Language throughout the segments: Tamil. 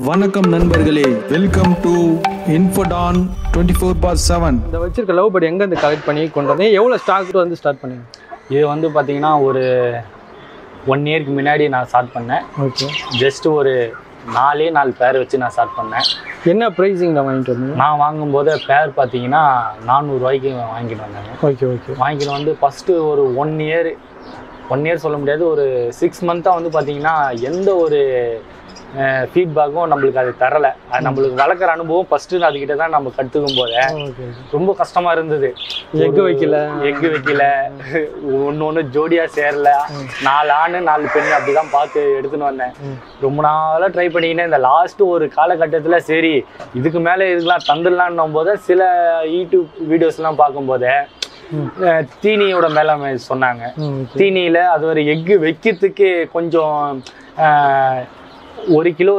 வணக்கம் நண்பர்களே வெல்கம் டு இன்ஃபோடான் டுவெண்ட்டி ஃபோர் பார் செவன் இந்த வச்சிருக்க லவ் பேர்ட் எங்கேருந்து கலெக்ட் பண்ணி கொண்டு வந்தேன் எவ்வளோ ஸ்டாக் வந்து ஸ்டார்ட் பண்ணீங்க இது வந்து பார்த்தீங்கன்னா ஒரு ஒன் இயர்க்கு முன்னாடி நான் ஸ்டார்ட் பண்ணேன் ஓகே ஜஸ்ட் ஒரு நாலே நாலு பேர் வச்சு நான் ஸ்டார்ட் பண்ணேன் என்ன ப்ரைஸிங்கில் வாங்கிட்டு வந்தீங்க நான் வாங்கும்போது பேர் பார்த்தீங்கன்னா நானூறுரூவாய்க்கு வாங்கிட்டு வந்தாங்க ஓகே ஓகே வாங்கிட்டு வந்து ஃபஸ்ட்டு ஒரு ஒன் இயர் ஒன் இயர் சொல்ல முடியாது ஒரு சிக்ஸ் மந்த்தாக வந்து பார்த்தீங்கன்னா எந்த ஒரு ஃபீட்பேக்கும் நம்மளுக்கு அது தரலை அது நம்மளுக்கு வளர்க்குற அனுபவம் ஃபஸ்ட்டு அதுக்கிட்ட தான் நம்ம கற்றுக்கும் போது ஓகே ரொம்ப கஷ்டமாக இருந்தது எக்கு வைக்கல எக்கு வைக்கல ஒன்று ஒன்று ஜோடியாக சேரல நாலு ஆண் நாலு பெண் அப்படி தான் பார்த்து எடுத்துன்னு வந்தேன் ரொம்ப நாளாக ட்ரை பண்ணிக்கினேன் இந்த லாஸ்ட் ஒரு காலகட்டத்தில் சரி இதுக்கு மேலே இதுக்கெல்லாம் தந்துடலான்னும் போது சில யூடியூப் வீடியோஸ்லாம் பார்க்கும்போது அஹ், தீனியோட மேலாண்மை சொன்னாங்க ம் தீனியில் அது ஒரு எக்கு வைக்கிறதுக்கு கொஞ்சம் அஹ், ஒரு கிலோ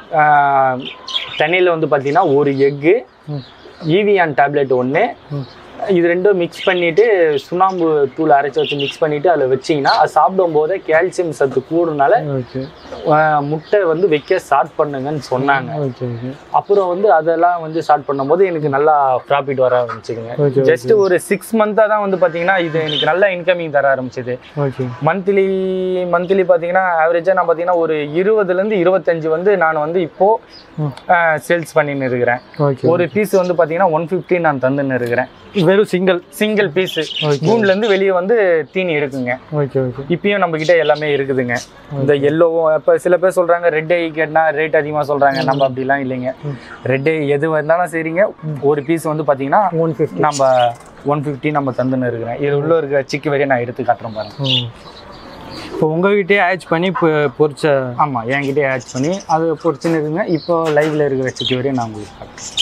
தண்ணியில் வந்து பார்த்தீங்கன்னா ஒரு எக்கு ம். ஈவியான் டேப்லெட் ஒன்று ம். இது ரெண்டும் மிக்ஸ் பண்ணிட்டு சுண்ணாம்பு தூள் அரைச்சி வச்சு மிக்ஸ் பண்ணிட்டு அதில் வச்சிங்கன்னா அது சாப்பிடும் போதே கால்சியம் சத்து கூடுனால ஓகே அஹ், முட்டை வந்து வைக்க ஸ்டார்ட் பண்ணுங்கன்னு சொன்னாங்க ஓகே ஓகே அப்புறம் வந்து அதெல்லாம் வந்து ஸ்டார்ட் பண்ணும்போது எனக்கு நல்லா ப்ராஃபிட் வர ஆரம்பிச்சுங்க Okay, ஜஸ்ட் ஒரு சிக்ஸ் மந்த்தாக தான் வந்து பார்த்தீங்கன்னா இது எனக்கு நல்ல இன்கமிங் தர ஆரம்பிச்சது ஓகே மந்த்லி மந்த்லி பார்த்தீங்கன்னா ஆவரேஜாக நான் பார்த்தீங்கன்னா ஒரு இருபதுலேருந்து இருபத்தஞ்சு வந்து நான் வந்து இப்போ ம். சேல்ஸ் பண்ணின்னு இருக்கிறேன் ஓகே ஒரு பீஸ் வந்து பார்த்தீங்கன்னா ஒன் ஃபிஃப்டி நான் தந்துன்னு இருக்கிறேன் வெறும் சிங்கிள் சிங்கிள் பீஸ் Okay. கூண்ட்லேருந்து வெளியே வந்து தீனி எடுக்குங்க ஓகே ஓகே இப்பயும் நம்ம கிட்ட எல்லாமே இருக்குதுங்க இந்த எல்லோவும் இப்போ சில பேர் சொல்றாங்க ரெட் ஐ கேட்னா ரேட் அதிகமாக சொல்றாங்க நம்ம அப்படிலாம் இல்லைங்க ரெட் ஐ எது வந்தாலும் சரிங்க ஒரு பீஸ் வந்து பார்த்தீங்கன்னா ஒன் ஃபிஃப்டி நம்ம ஒன் ஃபிஃப்டி நம்ம தந்துன்னு இருக்கிறேன் இது உள்ள இருக்க சிக்கு வரையும் நான் எடுத்து காட்டுறேன் பாருங்க இப்போ உங்ககிட்டயே ஆச் பண்ணி இப்போ பொரிச்ச ஆமாம் என்கிட்ட ஆட் பண்ணி அது பொறிச்சுன்னு இருக்குங்க இப்போ லைவ்ல இருக்கிற சிக்கு வரையும் நான் உங்களுக்கு காட்டுறேன்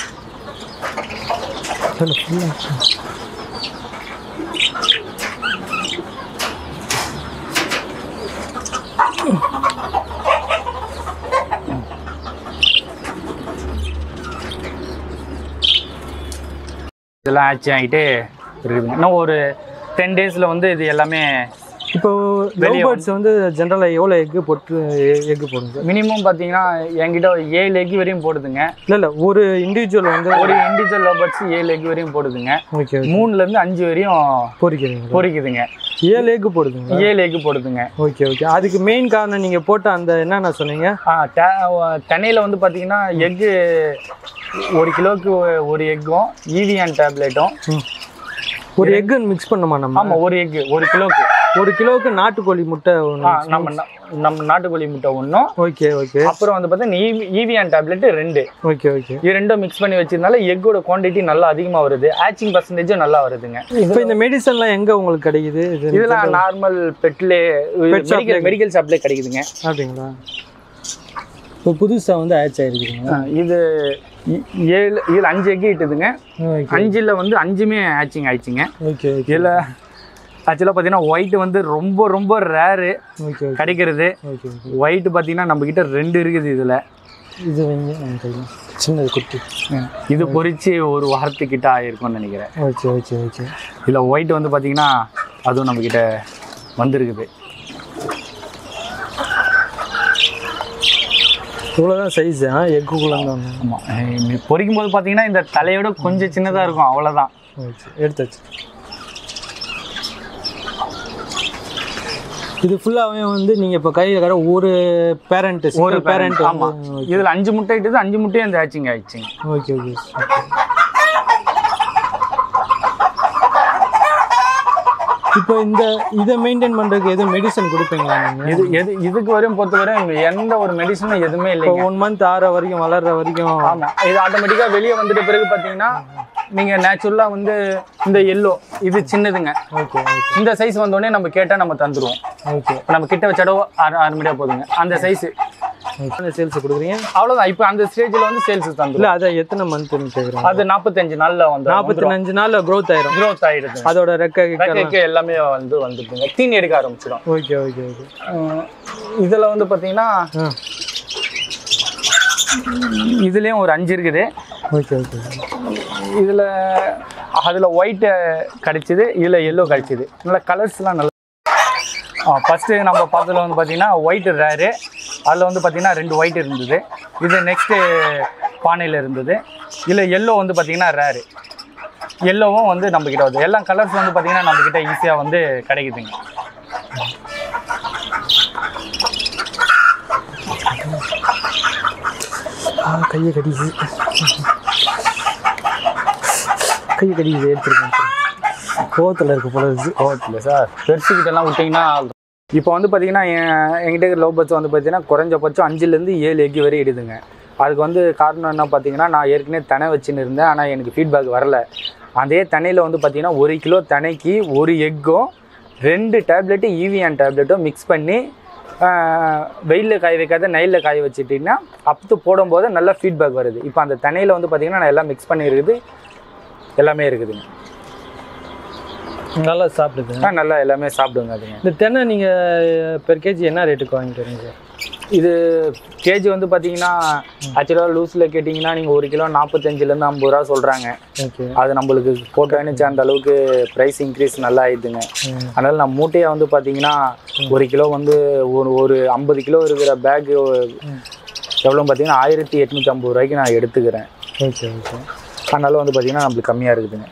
இதெல்லாம் ஆச்சு ஆகிட்டு இருக்குதுங்க இன்னும் ஒரு டென் டேஸில் வந்து இது எல்லாமே இப்போ லவ் வெளிய பேர்ட்ஸ் வந்து ஜென்ரலாக எவ்வளோ எக்கு போட்டு எக்கு போடுங்க மினிமம் பார்த்தீங்கன்னா என்கிட்ட ஒரு ஏழு எக் வரையும் போடுதுங்க இல்லை இல்லை ஒரு இண்டிவிஜுவல் வந்து ஒரு இண்டிவிஜுவல் லோபர்ட்ஸ் ஏழு எக் வரையும் போடுதுங்க ஓகே மூணுலேருந்து அஞ்சு வரையும் பொரிக்கிறீங்க பொரிக்குதுங்க ஏழு எக்கு போடுதுங்க ஏழு எக் போடுதுங்க ஓகே ஓகே அதுக்கு மெயின் காரணம் நீங்கள் போட்ட அந்த என்னென்ன சொன்னீங்க ஆ தென்னையில் வந்து பார்த்தீங்கன்னா எக்கு ஒரு கிலோவுக்கு ஒரு எக்கும் ஈவியான் டேப்லெட்டும் ஒரு எக்கு மிக்ஸ் பண்ணுமா நம்ம ஆமாம் ஒரு எக்கு ஒரு கிலோவுக்கு ஒரு கிலோவுக்கு நாட்டுக்கோழி முட்டை ஆ, ஒன்று நம்ம நா- நம்ம நாட்டுக்கோழி முட்டை ஒன்றும் ஓகே ஓகே அப்புறம் வந்து பார்த்தீங்கன்னா ஈவியான் டேப்லெட் ரெண்டு ஓகே ஓகே இது ரெண்டும் மிக்ஸ் பண்ணி வச்சிருந்தால எக்கோட குவாண்டிட்டி நல்லா அதிகமாக வருது ஆச்சிங் பர்சன்டேஜும் நல்லா வருதுங்க இப்போ இந்த மெடிசன்லாம் எங்கே உங்களுக்கு கிடைக்குது இது இதெல்லாம் நார்மல் பெட்லே மெடிக்கல் மெடிக்கல் ஷாப்லேயே கிடைக்குதுங்க அப்படிங்களா இப்போ புதுசாக வந்து ஆச் ஆயிருக்குதுங்க ஆ, இது இ- ஏழு இதில் அஞ்சு எக்கு இட்டுதுங்க ஓகே அஞ்சில் வந்து அஞ்சுமே ஆச்சிங் ஆயிடுச்சுங்க ஓகே ஓகே இதில் ஆக்சுவலாக பார்த்தீங்கன்னா ஒயிட் வந்து ரொம்ப ரொம்ப ரேரு ஓகே ஓகே கிடைக்கிறது ஓகே ஓகே ஒயிட் பார்த்தீங்கன்னா நம்ம கிட்ட ரெண்டு இருக்குது இதில் இது வைங்க நம்ம கையில் சின்னது குட்டி இது பொரிச்சு ஒரு வாரத்துக்கிட்ட ஆயிருக்கும்னு நினைக்கிறேன் ஓகே ஓகே ஓகே இதில் ஒயிட் வந்து பார்த்தீங்கன்னா அதுவும் நம்ம கிட்ட வந்திருக்குது இவ்வளோதான் சைஸ் ஆ எக்குக்குள்ளே தான் ஒன்று ஆமாம் பொரிக்கும் போது பார்த்தீங்கன்னா இந்த தலையோட கொஞ்சம் சின்னதாக இருக்கும் அவ்வளோதான் ஓகே எடுத்தாச்சு இது ஃபுல்லாகவே வந்து நீங்கள் இப்போ கையில் கடை ஒரு பேரண்ட் ஒரு ஒரு பேரண்ட் ஆமாம் இதில் அஞ்சு முட்டை இட்டுது அஞ்சு முட்டையும் இந்த ஆச்சிங் ஆயிடுச்சுங்க ஓகே ஓகே இப்போ இந்த இதை மெயின்டைன் பண்ணுறதுக்கு எதுவும் மெடிசன் கொடுப்பீங்களா நீங்கள் இது எது இதுக்கு வரையும் பொறுத்த வரையும் எந்த ஒரு மெடிசனும் எதுவுமே இப்போ இல்லைங்க ஒன் மந்த் ஆற வரைக்கும் வளர்ற வரைக்கும் ஆமாம் இது ஆட்டோமேட்டிக்காக வெளியே வந்துட்ட பிறகு பார்த்தீங்கன்னா நீங்கள் நேச்சுரலாக வந்து இந்த எல்லோ இது சின்னதுங்க ஓகே இந்த சைஸ் வந்தோடனே நம்ம கேட்டால் நம்ம தந்துடுவோம் ஓகே இப்போ நம்ம கிட்ட வச்சாடோ ஆரம்பிட்டா போதுங்க அந்த சைஸு ஓகே சேல்ஸ் கொடுக்குறீங்க அவ்வளோதான் இப்போ அந்த ஸ்டேஜில் வந்து சேல்ஸ் தந்துடும் இல்லை அதை எத்தனை மந்த்னு கேட்குறேன் அது நாற்பத்தஞ்சு நாளில் வந்து நாற்பத்தி அஞ்சு நாளில் க்ரோத் ஆயிரும் க்ரோத் ஆகிடுது அதோட ரெக்கை ரெக்கைக்கு எல்லாமே வந்து வந்துட்டுங்க தீனி எடுக்க ஆரம்பிச்சிடும் ஓகே ஓகே ஓகே இதில் வந்து பார்த்தீங்கன்னா ஆ இதுலேயும் ஒரு அஞ்சு இருக்குது ஓகே ஓகே இதில் அதில் ஒயிட்டு கிடைச்சிது இதில் எல்லோ கிடைச்சிது நல்லா கலர்ஸ்லாம் நல்லா ஃபஸ்ட்டு நம்ம பார்த்ததுல வந்து பார்த்தீங்கன்னா ஒயிட் ரேரு அதில் வந்து பார்த்தீங்கன்னா ரெண்டு ஒயிட் இருந்தது இது நெக்ஸ்ட்டு பானையில் இருந்தது இல்லை எல்லோ வந்து பார்த்தீங்கன்னா ரேரு எல்லோவும் வந்து நம்மக்கிட்ட வருது எல்லா கலர்ஸ் வந்து பார்த்தீங்கன்னா நம்மக்கிட்ட ஈஸியாக வந்து கிடைக்குதுங்க ஆ, கையை கடிக்குது கையை கடிக்குது எடுத்துருக்கேன் கோவத்தில் இருக்க போல இருக்கு ஓகே சார் பெருசுக்கிட்டலாம் விட்டிங்கன்னா இப்போ வந்து பார்த்தீங்கன்னா என் என்கிட்ட இருக்கிற லவ் பட்ஸ் வந்து பார்த்தீங்கன்னா குறைஞ்சபட்சம் அஞ்சுலேருந்து ஏழு எக் வரை இடுதுங்க அதுக்கு வந்து காரணம் என்ன பார்த்தீங்கன்னா நான் ஏற்கனவே தனை வச்சுன்னு இருந்தேன் ஆனால் எனக்கு ஃபீட்பேக் வரல அதே தனையில் வந்து பார்த்தீங்கன்னா ஒரு கிலோ தனைக்கு ஒரு எக்கும் ரெண்டு டேப்லெட்டு ஈவிஎன் டேப்லெட்டும் மிக்ஸ் பண்ணி வெயிலில் காய வைக்காத நைலில் காய வச்சுட்டிங்கன்னா அப்பத்து போடும்போது நல்லா ஃபீட்பேக் வருது இப்போ அந்த தனையில் வந்து பார்த்தீங்கன்னா நான் எல்லாம் மிக்ஸ் பண்ணியிருக்குது எல்லாமே இருக்குதுங்க நல்லா சாப்பிடுது ஆ, நல்லா எல்லாமே சாப்பிடுங்க அதுங்க இந்த தென்னை நீங்கள் பெர் கேஜி என்ன ரேட்டுக்கு வாங்கிட்டு வரீங்க சார் இது கேஜி வந்து பார்த்தீங்கன்னா ஆக்சுவலாக லூஸில் கேட்டிங்கன்னா நீங்கள் ஒரு கிலோ நாற்பத்தஞ்சிலேருந்து ஐம்பது ரூபா சொல்கிறாங்க ஓகே அது நம்மளுக்கு போட்டோன்னு அந்த அளவுக்கு ப்ரைஸ் இன்க்ரீஸ் நல்லா ஆயிடுதுங்க ம். அதனால் நான் மூட்டையாக வந்து பார்த்தீங்கன்னா ஒரு கிலோ வந்து ஒரு ஒரு ஐம்பது கிலோ இருக்கிற பேக் எவ்வளோ பார்த்தீங்கன்னா ஆயிரத்தி எட்நூற்றி ஐம்பது ரூபாய்க்கு நான் எடுத்துக்கிறேன் ஓகே ஓகே அதனால வந்து பார்த்தீங்கன்னா நம்மளுக்கு கம்மியாக இருக்குதுங்க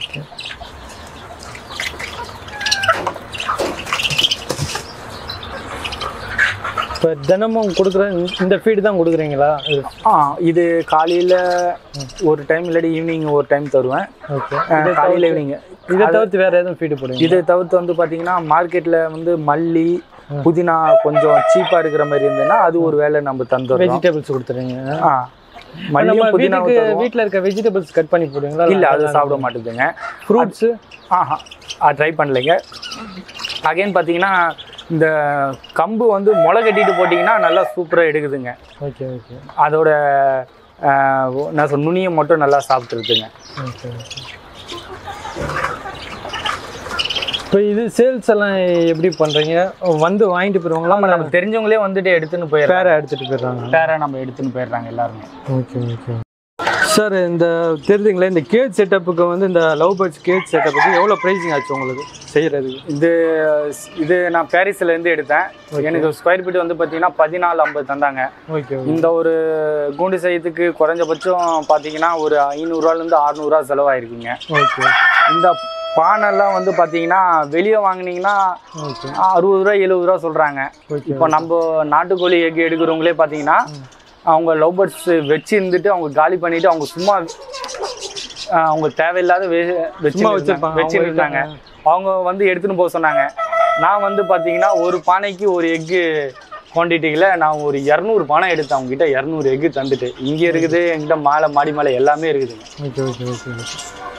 இப்போ தினமும் கொடுக்குற இந்த- இந்த ஃபீடு தான் கொடுக்குறீங்களா ஆ இது காலையில் ஒரு டைம் இல்லாட்டி ஈவினிங் ஒரு டைம் தருவேன் ஓகே காலையில் ஈவினிங் இதை தவிர்த்து வேறு எதுவும் ஃபீடு போடுவீங்க இதை தவிர்த்து வந்து பார்த்தீங்கன்னா மார்க்கெட்டில் வந்து மல்லி புதினா கொஞ்சம் சீப்பாக இருக்கிற மாதிரி இருந்ததுன்னா அது ஒரு வேலை நம்ம தந்துடுறோம் வெஜிடபிள்ஸ் கொடுத்துறீங்க ஆ மல்லியும் நம்ம புதினா வீட்டுக்கு வீட்டில் இருக்க வெஜிடபிள்ஸ் கட் பண்ணி போடுவீங்களா இல்லை அது சாப்பிட மாட்டேங்குதுங்க ஃப்ரூட்ஸு ஆஹா ட்ரை பண்ணலைங்க அகைன் பார்த்தீங்கன்னா இந்த கம்பு வந்து முளை கட்டிட்டு போட்டிங்கன்னா நல்லா சூப்பராக எடுக்குதுங்க ஓகே ஓகே அதோட ஆஹ், நான் சொன்ன நுனியை மட்டும் நல்லா சாப்பிட்ருதுங்க ஓகே ஓகே இப்போ இது சேல்ஸ் எல்லாம் எப்படி பண்ணுறீங்க வந்து வாங்கிட்டு போயிடுவாங்களா ஆமாம் நம்ம தெரிஞ்சவங்களே வந்துட்டு எடுத்துன்னு போயிடுறாங்க பேரை எடுத்துகிட்டு போயிடுறாங்க பேரை நம்ம எடுத்துன்னு போயிடுறாங்க எல்லாருமே ஓகே ஓகே சார் இந்த தெரிஞ்சுங்களேன் இந்த கேஜ் செட்டப்புக்கு வந்து இந்த லவ் பேர்ட்ஸ் கேஜ் செட்டப்புக்கு எவ்வளோ ப்ரைஸிங் ஆச்சு உங்களுக்கு செய்கிறதுக்கு இது இது நான் பாரிஸ்ல இருந்து எடுத்தேன் எனக்கு ஸ்கொயர் ஃபீட் வந்து பார்த்தீங்கன்னா பதினாலு ஐம்பது தந்தாங்க ஓகே இந்த ஒரு கூண்டு செய்யறதுக்கு குறைஞ்சபட்சம் பார்த்தீங்கன்னா ஒரு ஐநூறுரூவாலேருந்து அறநூறுவா செலவாயிருக்குங்க ஓகே இந்த பானைலாம் வந்து பார்த்தீங்கன்னா வெளியே வாங்குனீங்கன்னா ஓகே அறுபது ரூபா எழுபது ரூபா சொல்கிறாங்க ஓகே இப்போ நம்ம நாட்டுக்கோழி எக் எடுக்கிறவங்களே பார்த்தீங்கன்னா அவங்க லவ் பேர்ட்ஸ் வச்சு இருந்துட்டு அவங்க காலி பண்ணிட்டு அவங்க சும்மா ஆஹ், அவங்க தேவையில்லாத வச்சு சும்மா வச்சிருப்பாங்க. வச்சு இருந்தாங்க அவங்க வந்து எடுத்துன்னு போக சொன்னாங்க நான் வந்து பார்த்தீங்கன்னா ஒரு பானைக்கு ஒரு எக்கு குவான்டிட்டியில் நான் ஒரு இரநூறு பானை எடுத்தேன் அவங்க கிட்ட இரநூறு எக்கு தந்துட்டு இங்கே இருக்குது என்கிட்ட மாலை மாடி மேலே எல்லாமே இருக்குதுங்க ஓகே ஓகே ஓகே ஓகே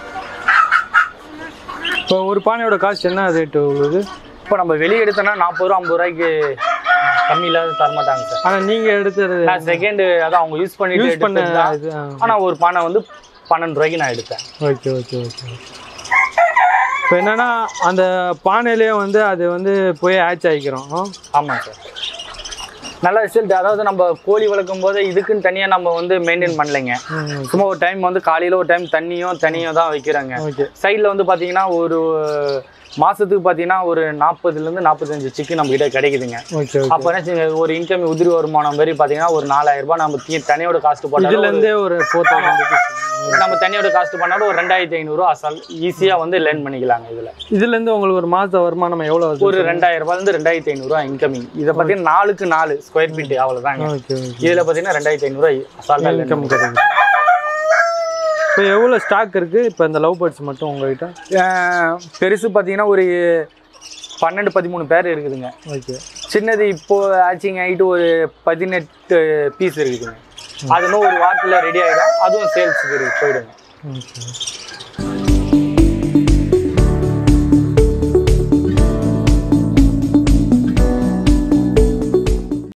இப்போ ஒரு பானையோட காஸ்ட் என்ன ரேட்டு உள்ளது இப்போ நம்ம வெளியே எடுத்தோம்னா நாற்பது ரூபா ஐம்பது ரூபாய்க்கு கம்மி இல்லாத தரமாட்டாங்க சார் ஆனால் நீங்கள் எடுத்தது நான் செகண்ட் அதான் அவங்க யூஸ் பண்ணிட்டு யூஸ் பண்ண எடுத்தது தான். இது ஆனா ஒரு பானை வந்து பன்னெண்டு ரூபாய்க்கு நான் எடுத்தேன் ஓகே ஓகே ஓகே இப்போ என்னன்னா அந்த பானையிலேயே வந்து அது வந்து போய் ஆச் ஆகிக்கிறோம் ஆமாம் சார் நல்ல ரிசல்ட் அதாவது நம்ம கோழி வளர்க்கும் போது இதுக்குன்னு தனியாக நம்ம வந்து மெயின்டைன் பண்ணலைங்க சும்மா ஒரு டைம் வந்து காலையில் ஒரு டைம் தண்ணியும் தனியும் தான் வைக்கிறாங்க ஓகே சைடில் வந்து பார்த்தீங்கன்னா ஒரு மாதத்துக்கு பார்த்தீங்கன்னா ஒரு நாற்பதுலேருந்து நாற்பத்தஞ்சு சிக்கன் நம்ம கிட்ட கிடைக்குதுங்க ஓகே ஓகே அப்போ என்ன செய்யுங்க, ஒரு இன்கம் உதிரி வருமானம் மாதிரி பார்த்தீங்கன்னா ஒரு நாலாயிரம் ரூபாய் நம்ம தீ தனியோட காஸ்ட் போட்டாலும் இதுலேருந்தே ஒரு ஃபோர் தௌசண்ட் நம்ம தனியோட காஸ்ட் பண்ணாலும் ஒரு ரெண்டாயிரத்தி ஐநூறுரூவா அசால் ஈஸியாக வந்து லேர்ன் பண்ணிக்கலாங்க இதில் இதுலேருந்து உங்களுக்கு ஒரு மாத வருமானம் எவ்வளோ வருது ஒரு ரெண்டாயிரம் ரூபாயிலிருந்து ரெண்டாயிரத்தி ஐநூறுரூவா இன்கமிங் இதை பார்த்தீங்கன்னா நாலுக்கு நாலு ஸ்கொயர் ஃபீட் அவ்வளோதாங்க ஓகே ஓகே இதில் பார்த்தீங்கன்னா ரெண்டாயிரத்தி ஐநூறுரூவா அசால்ட்டாக இன்கம் கிடைக்குது இப்போ எவ்வளோ ஸ்டாக் இருக்குது இப்போ இந்த லவ் பேர்ட்ஸ் மட்டும் உங்ககிட்ட பெருசு பார்த்தீங்கன்னா ஒரு பன்னெண்டு பதிமூணு பேர் இருக்குதுங்க ஓகே சின்னது இப்போ ஆச்சிங் ஆகிட்டு ஒரு பதினெட்டு பீஸ் இருக்குதுங்க அது இன்னும் ஒரு வாரத்தில் ரெடி ஆகிடும் அதுவும் சேல்ஸுக்கு போயிடுங்க ஓகே